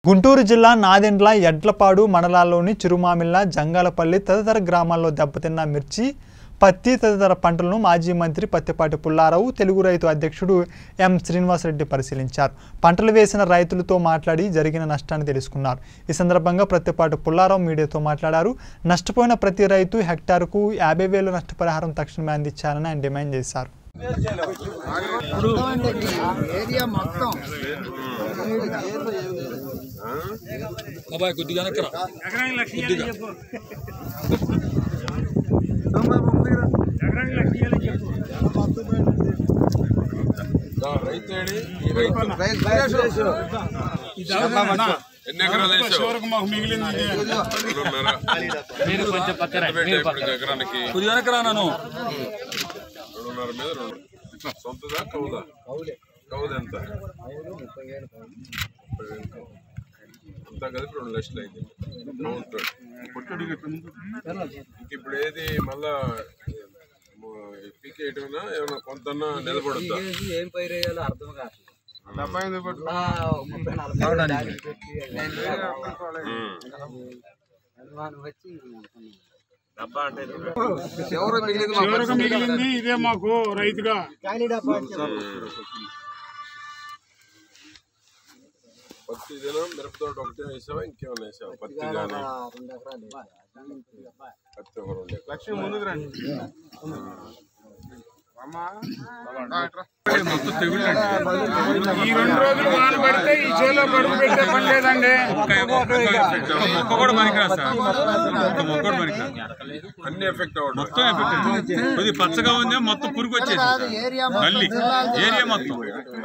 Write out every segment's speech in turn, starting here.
గుంటూరు జిల్లా నాదెండ్ల ఎడ్లపాడు మండలాల్లోని చిరుమామిళ్ళ జంగాలపల్లి తదితర గ్రామాల్లో దెబ్బతిన్న మిర్చి పత్తి తదితర పంటలను మాజీ మంత్రి పత్తిపాటి పుల్లారావు తెలుగు రైతు అధ్యక్షుడు ఎం శ్రీనివాసరెడ్డి పరిశీలించారు పంటలు వేసిన రైతులతో మాట్లాడి జరిగిన నష్టాన్ని తెలుసుకున్నారు ఈ సందర్భంగా ప్రత్తిపాటి పుల్లారావు మీడియాతో మాట్లాడారు నష్టపోయిన ప్రతి రైతు హెక్టారుకు యాభై వేలు నష్టపరిహారం తక్షణమే అందించాలని ఆయన డిమాండ్ చేశారు ఏరియా మొత్తం అబ్బాయి కొద్దిగా వెనక్కిరా. కొద్దిగా రైతేడి ఈ రైతు ఎన్ని ఎకరాలు వేసావు రెండున్నర. ఎంత ఇప్పుడు ఎకరానికి కొద్దిగా వెనక్కిరా నన్ను రెండున్నర మీద రెండు సొంతదా కవుదా కవుద ఎంత అంతా కలిపి రెండు లక్షలు అయింది ఇంక ఇప్పుడు ఏది మళ్ళా పీక్ వేయటమేనా ఏమైనా కొంత నిలబడుద్దా ఏం పైరు వేయాలో అర్థం కాదు ముప్పై నలభై దానికి పెట్టి అనుమానం వచ్చి చివరకు మిగిలింది ఇదే మాకు రైతుగా పత్తి దినం మిరప తోట ఒకటే వేసావా ఇంకేమైనా వేసావా పత్తి కానీ రెండు ఎకరాలు పత్తి ఒక రెండు ఎకరాలు. ముందుకు రండి ఈ రెండు రోజులు వాన పడితే ఈ చేలో గడుపు పెట్టే పని లేదండి మొక్క కూడా పనికిరా సార్ ఒక్క మొక్క కూడా పనికిరా అన్ని ఎఫెక్ట్ అవ్వడం మొత్తం ఎఫెక్ట్ కొద్ది పచ్చగా ఉంది మొత్తం పురుగు వచ్చేసి ఏరియా మళ్ళీ ఏరియా మొత్తం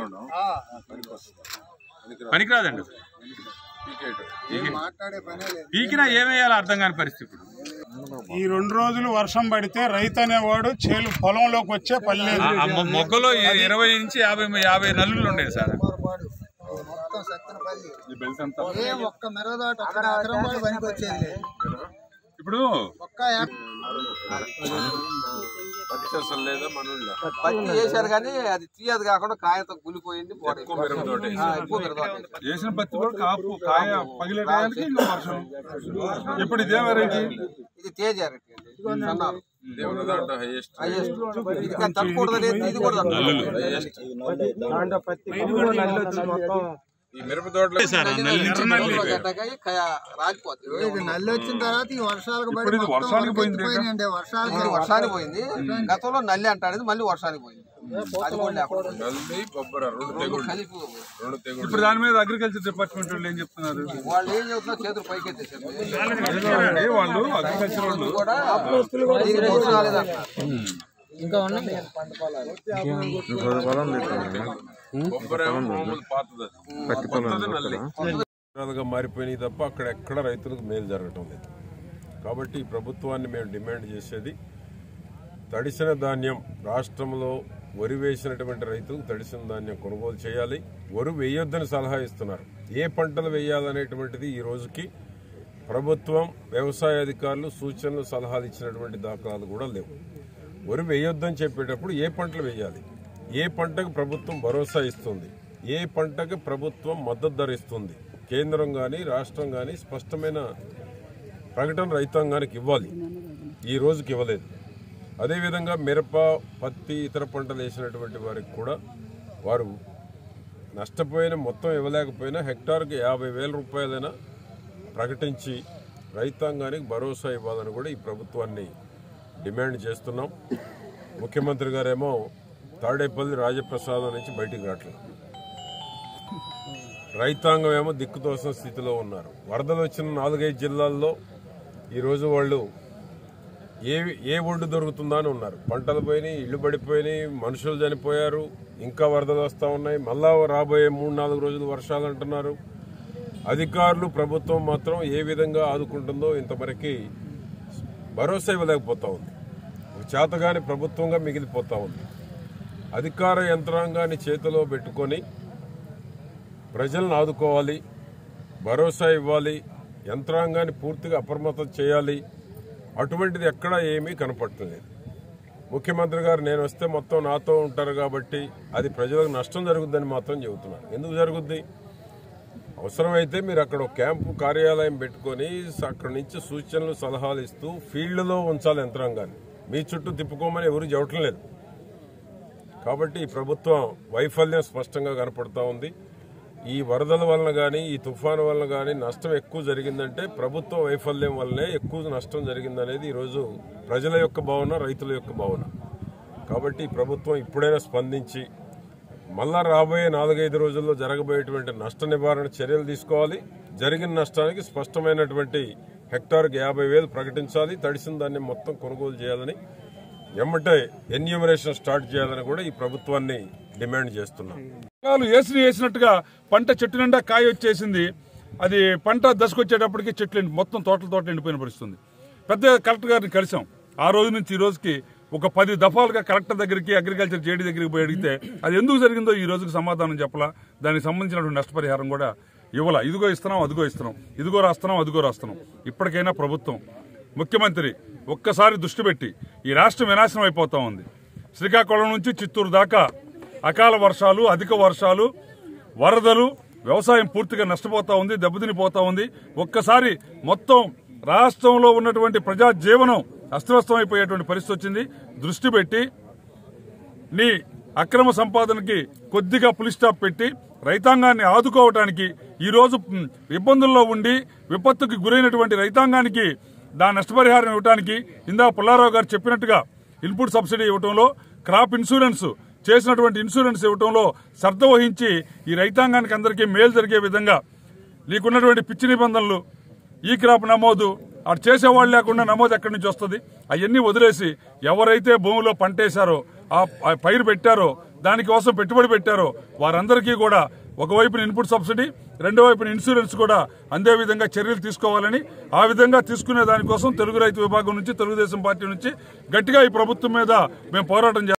పనికిరాదండి అసలు. మాట్లాడే పనే లేదు పీకినా ఏమేయాలో అర్థం కాని పరిస్థితి ఈ రెండు రోజులు వర్షం పడితే రైతు అనేవాడు చేలు పొలంలోకి వచ్చే పని లేదు ఆ మొ- మొగ్గలో ఇ- ఇరవై నుంచి యాభై యాభై నల్లులు ఉండేవి సార్ పొరపాటు మొత్తం సత్తెనపల్లి ఏ ఒక్క మెరదాట ఒక్క ఎకరం కూడా పనికి వచ్చేది లేదు. ఇప్పుడు ఒక్క ఎక- పత్తి అసలు లేదా మనలో పత్తి వేశారు కానీ అది తీయదు కాకుండా కాయతో గులిపోయింది పోటీ. ఎక్కువ మిరప తోట ఆ, ఎక్కువ మిరపతోట వేశారు. వేసిన పత్తి కూడా కాపు కాయ పగిలే టయానికి ఇంకా వర్షం ఇప్పుడు ఇదే వెరైటీ ఇది తేజ అరటి అండి. సన్నారు. దేవుని దాంట్లో హైయెస్ట్ హైయెస్ట్. ఇది కానీ తట్టుకూడదు లేదు ఇది కూడా తట్టుకోదు. హైయెస్ట్ ఈ మిరప తోటలో తట్టుకోదు గడ్డకాయ కాయ రాలిపోతుంది ఇది నల్లి వచ్చిన తర్వాత ఈ వర్షాలకు పడి ఇప్పుడు ఇది మొత్తం వర్షానికి పోయింది ఎత్తిపోయినాయండి. వర్షాలకి ఇది వర్షానికి పోయింది గతంలో నల్లి అంటాడు మళ్ళీ వర్షానికి పోయింది అది కూడా లేకుండా పోయింది. నల్లి బొబ్బర రెండు తెగుళ్ళు కలిపి రెండు తెగుళ్ళు ఇప్పుడు దాని మీద అగ్రికల్చర్ డిపార్ట్మెంట్ వాళ్ళు ఏం చెప్తున్నారు వాళ్ళు ఏం చెబుతున్నారు చేతులు పైకెత్తేసారు అంటే వాళ్ళు అగ్రికల్చర్ వాళ్ళు కూడా దీనికి మోసం రాలేదంటారు. బొబ్బర ఏమో మామూలు పాతది అది. కొత్తది నల్లి విధాలుగా మారిపోయినాయి తప్ప అక్కడ ఎక్కడ రైతులకు మేలు జరగటం లేదు కాబట్టి ఈ ప్రభుత్వాన్ని మేము డిమాండ్ చేసేది తడిసిన ధాన్యం రాష్ట్రంలో వరి వేసినటువంటి రైతులకు తడిసిన ధాన్యం కొనుగోలు చేయాలి వరి వేయొద్దని సలహా ఇస్తున్నారు ఏ పంటలు వేయాలనేటువంటిది ఈ రోజుకి ప్రభుత్వం వ్యవసాయ అధికారులు సూచనలు సలహాలు ఇచ్చినటువంటి దాఖలాలు కూడా లేవు వరి వేయొద్దని చెప్పేటప్పుడు ఏ పంటలు వేయాలి ఏ పంటకు ప్రభుత్వం భరోసా ఇస్తుంది ఏ పంటకు ప్రభుత్వం మద్దతు ధర ఇస్తుంది కేంద్రం కానీ రాష్ట్రం కానీ స్పష్టమైన ప్రకటన రైతాంగానికి ఇవ్వాలి ఈ రోజుకి ఇవ్వలేదు అదేవిధంగా మిరప పత్తి ఇతర పంటలు వేసినటువంటి వారికి కూడా వారు నష్టపోయిన మొత్తం ఇవ్వలేకపోయినా హెక్టార్కి యాభై వేల రూపాయలైనా ప్రకటించి రైతాంగానికి భరోసా ఇవ్వాలని కూడా ఈ ప్రభుత్వాన్ని డిమాండ్ చేస్తున్నాం ముఖ్యమంత్రి గారేమో తాడేపల్లి రాజప్రసాదం నుంచి బయటికి రావట్లేదు రైతాంగం ఏమో దిక్కుతోసిన స్థితిలో ఉన్నారు వరదలు వచ్చిన నాలుగైదు జిల్లాల్లో ఈరోజు వాళ్ళు ఏ ఏ ఒడ్డు దొరుకుతుందా అని ఉన్నారు పంటలు పోయినాయి ఇళ్ళు పడిపోయినాయి మనుషులు చనిపోయారు ఇంకా వరదలు వస్తూ ఉన్నాయి మళ్ళా రాబోయే మూడు నాలుగు రోజులు వర్షాలు అంటున్నారు అధికారులు ప్రభుత్వం మాత్రం ఏ విధంగా ఆదుకుంటుందో ఇంతవరకు భరోసా ఇవ్వలేకపోతా ఉంది ఒక చేతగాని ప్రభుత్వంగా మిగిలిపోతా ఉంది అధికార యంత్రాంగాన్ని చేతిలో పెట్టుకొని ప్రజలను ఆదుకోవాలి భరోసా ఇవ్వాలి యంత్రాంగాన్ని పూర్తిగా అప్రమత్తం చేయాలి అటువంటిది ఎక్కడా ఏమీ కనపడలేదు ముఖ్యమంత్రి గారు నేను వస్తే మొత్తం నాతో ఉంటారు కాబట్టి అది ప్రజలకు నష్టం జరుగుద్దని మాత్రం చెబుతున్నారు ఎందుకు జరుగుద్ది అవసరమైతే మీరు అక్కడ ఒక క్యాంపు కార్యాలయం పెట్టుకొని అక్కడి నుంచి సూచనలు సలహాలు ఇస్తూ ఫీల్డ్లో ఉంచాలి యంత్రాంగాన్ని మీ చుట్టూ తిప్పుకోమని ఎవరు చెప్పటం లేదు కాబట్టి ఈ ప్రభుత్వం వైఫల్యం స్పష్టంగా కనపడతా ఉంది ఈ వరదల వలన కానీ ఈ తుఫాను వలన కానీ నష్టం ఎక్కువ జరిగిందంటే ప్రభుత్వ వైఫల్యం వల్లనే ఎక్కువ నష్టం జరిగిందనేది ఈరోజు ప్రజల యొక్క భావన రైతుల యొక్క భావన కాబట్టి ఈ ప్రభుత్వం ఇప్పుడైనా స్పందించి మళ్ళా రాబోయే నాలుగైదు రోజుల్లో జరగబోయేటువంటి నష్ట నివారణ చర్యలు తీసుకోవాలి జరిగిన నష్టానికి స్పష్టమైనటువంటి హెక్టార్కి యాభై వేలు ప్రకటించాలి తడిసిన దాన్ని మొత్తం కొనుగోలు చేయాలని ఎమ్మటే ఎన్యూమరేషన్ స్టార్ట్ చేయాలని కూడా ఈ ప్రభుత్వాన్ని డిమాండ్ చేస్తున్నాం విత్తనాలు వేసిన వేసినట్టుగా పంట చెట్టు నిండా కాయ వచ్చేసింది అది పంట దశకొచ్చేటప్పటికి చెట్లు ఎండి- మొత్తం తోటల తోట ఎండిపోయిన పరిస్థితుంది పెద్ద కలెక్టర్ గారిని కలిసాం ఆ రోజు నుంచి ఈ రోజుకి ఒక పది దఫాలుగా కలెక్టర్ దగ్గరికి అగ్రికల్చర్ జేడీ దగ్గరికి పోయి అడిగితే అది ఎందుకు జరిగిందో ఈ రోజుకి సమాధానం చెప్పలా దానికి సంబంధించినటువంటి నష్టపరిహారం కూడా ఇవ్వాల ఇదిగో ఇస్తున్నాం అదిగో ఇస్తున్నాం ఇదిగో రాస్తున్నాం అదిగో రాస్తున్నాం ఇప్పటికైనా ప్రభుత్వం ముఖ్యమంత్రి ఒక్కసారి దృష్టి పెట్టి ఈ రాష్ట్రం వినాశనం అయిపోతా ఉంది శ్రీకాకుళం నుంచి చిత్తూరు దాకా అకాల వర్షాలు అధిక వర్షాలు వరదలు వ్యవసాయం పూర్తిగా నష్టపోతా ఉంది దెబ్బతినిపోతా ఉంది ఒక్కసారి మొత్తం రాష్ట్రంలో ఉన్నటువంటి ప్రజా జీవనం అస్తవ్యస్తం అయిపోయేటువంటి పరిస్థితి వచ్చింది దృష్టి పెట్టి నీ అక్రమ సంపాదనకి కొద్దిగా పులి స్టాప్ పెట్టి రైతాంగాన్ని ఆదుకోవటానికి ఈ రోజు మ్, ఇబ్బందుల్లో ఉండి విపత్తుకి గురైనటువంటి రైతాంగానికి దాని నష్టపరిహారం ఇవ్వడానికి ఇందా పుల్లారావు గారు చెప్పినట్టుగా ఇన్పుట్ సబ్సిడీ ఇవ్వటంలో క్రాప్ ఇన్సూరెన్స్ చేసినటువంటి ఇన్సూరెన్స్ ఇవ్వటంలో శ్రద్ధ వహించి ఈ రైతాంగానికి అందరికీ మేలు జరిగే విధంగా నీకున్నటువంటి పిచ్చి నిబంధనలు ఈ క్రాప్ నమోదు అటు చేసేవాళ్ళు లేకుండా నమోదు ఎక్కడి నుంచి వస్తుంది అవన్నీ వదిలేసి ఎవరైతే భూమిలో పంటేశారో ఆ ఆ పైరు పెట్టారో దానికోసం పెట్టుబడి పెట్టారో వారందరికీ కూడా ఒకవైపున ఇన్పుట్ సబ్సిడీ రెండో వైపున ఇన్సూరెన్స్ కూడా అందే విధంగా చర్యలు తీసుకోవాలని ఆ విధంగా తీసుకునే దానికోసం తెలుగు రైతు విభాగం నుంచి తెలుగుదేశం పార్టీ నుంచి గట్టిగా ఈ ప్రభుత్వం మీద మేము పోరాటం చేస్తాం